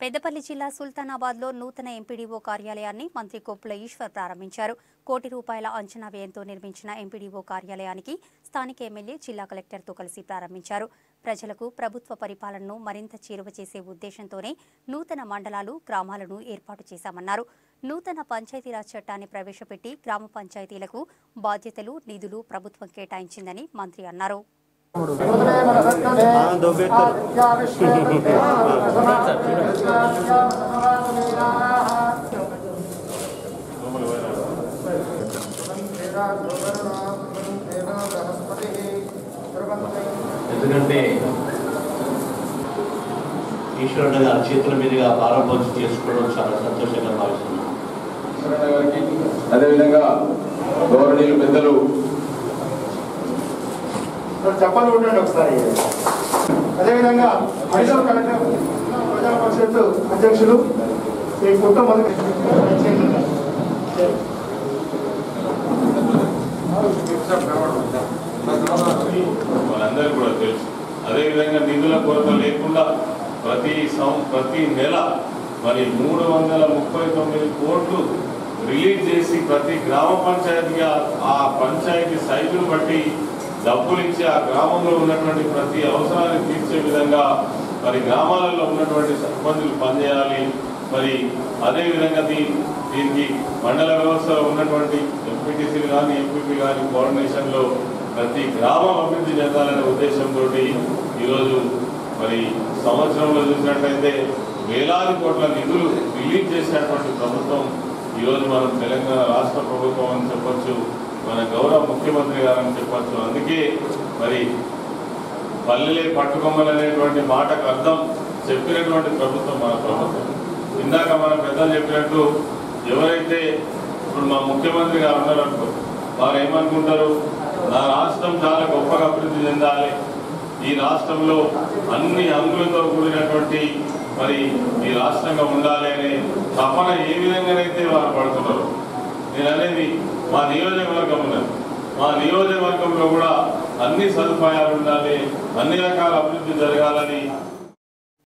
పెద్దపల్లి జిల్లా సుల్తానాబాద్లో నూతన ఎంపీడీఓ కార్యాలయాన్ని మంత్రి కొప్పుల ఈశ్వర్ ప్రారంభించారు కోటి రూపాయల అంచనా వ్యయంతో నిర్మించిన ఎంపీడీఓ కార్యాలయానికి స్థానిక ఎమ్మెల్యే జిల్లా కలెక్టర్తో కలిసి ప్రారంభించారు ప్రజలకు ప్రభుత్వ పరిపాలనను మరింత చేరువ చేసే ఉద్దేశంతోనే నూతన మండలాలు గ్రామాలను ఏర్పాటు చేశామన్నారు నూతన పంచాయతీరాజ్ చట్టాన్ని ప్రవేశపెట్టి గ్రామ పంచాయతీలకు బాధ్యతలు నిధులు ప్రభుత్వం కేటాయించిందని మంత్రి అన్నారు ఎందుకంటే ఈశ్వరుడు గారి చేతుల మీదుగా ప్రారంభోత్సవం చేసుకోవడం చాలా సంతోషంగా భావిస్తున్నాను శరణ గారికి అదేవిధంగా గౌరవనీయులు పెద్దలు చెప్పలు ఉండండి ఒకసారి అదేవిధంగా ఐదవ కలెక్టర్ ప్రజా పరిషత్ అధ్యక్షులు శ్రీ కుట్ట మొదటి మనందరికీ కూడా తెలుసు అదేవిధంగా నిధుల కొరత లేకుండా ప్రతి సం ప్రతి నెల మరి మూడు వందల ముప్పై తొమ్మిది కోట్లు రిలీజ్ చేసి ప్రతి గ్రామ పంచాయతీగా ఆ పంచాయతీ సైజును బట్టి డబ్బులు ఇచ్చి ఆ గ్రామంలో ఉన్నటువంటి ప్రతి అవసరాన్ని తీర్చే విధంగా మరి గ్రామాలలో ఉన్నటువంటి సర్పంచులు పనిచేయాలి మరి అదేవిధంగా దీ దీనికి మండల వ్యవస్థలో ఉన్నటువంటి ఎంపీటీసీలు కానీ ఎంపీపీ కానీ కోఆర్డినేషన్లో ప్రతి గ్రామం అభివృద్ధి చెందాలనే ఉద్దేశంతో ఈరోజు మరి సంవత్సరంలో చూసినట్లయితే వేలాది కోట్ల నిధులు రిలీజ్ చేసినటువంటి ప్రభుత్వం ఈరోజు మనం తెలంగాణ రాష్ట్ర ప్రభుత్వం అని చెప్పొచ్చు మన గౌరవ ముఖ్యమంత్రి గారని చెప్పొచ్చు అందుకే మరి పల్లెలే పట్టుకొమ్మలు అనేటువంటి మాటకు అర్థం చెప్పినటువంటి ప్రభుత్వం మన ప్రభుత్వం ఇందాక మన పెద్దలు చెప్పినట్టు ఎవరైతే ఇప్పుడు మా ముఖ్యమంత్రి గారు ఉన్నారనుకో వారు ఏమనుకుంటారు నా రాష్ట్రం చాలా గొప్పగా అభివృద్ధి చెందాలి ఈ రాష్ట్రంలో అన్ని అంగులతో కూడినటువంటి మరి ఈ రాష్ట్రంగా ఉండాలి అనే తపన ఏ విధంగానైతే వారు పడుతున్నారు నేను అనేది మా నియోజకవర్గం ఉన్నది మా నియోజకవర్గంలో కూడా అన్ని సదుపాయాలు ఉండాలి అన్ని రకాల అభివృద్ధి జరగాలని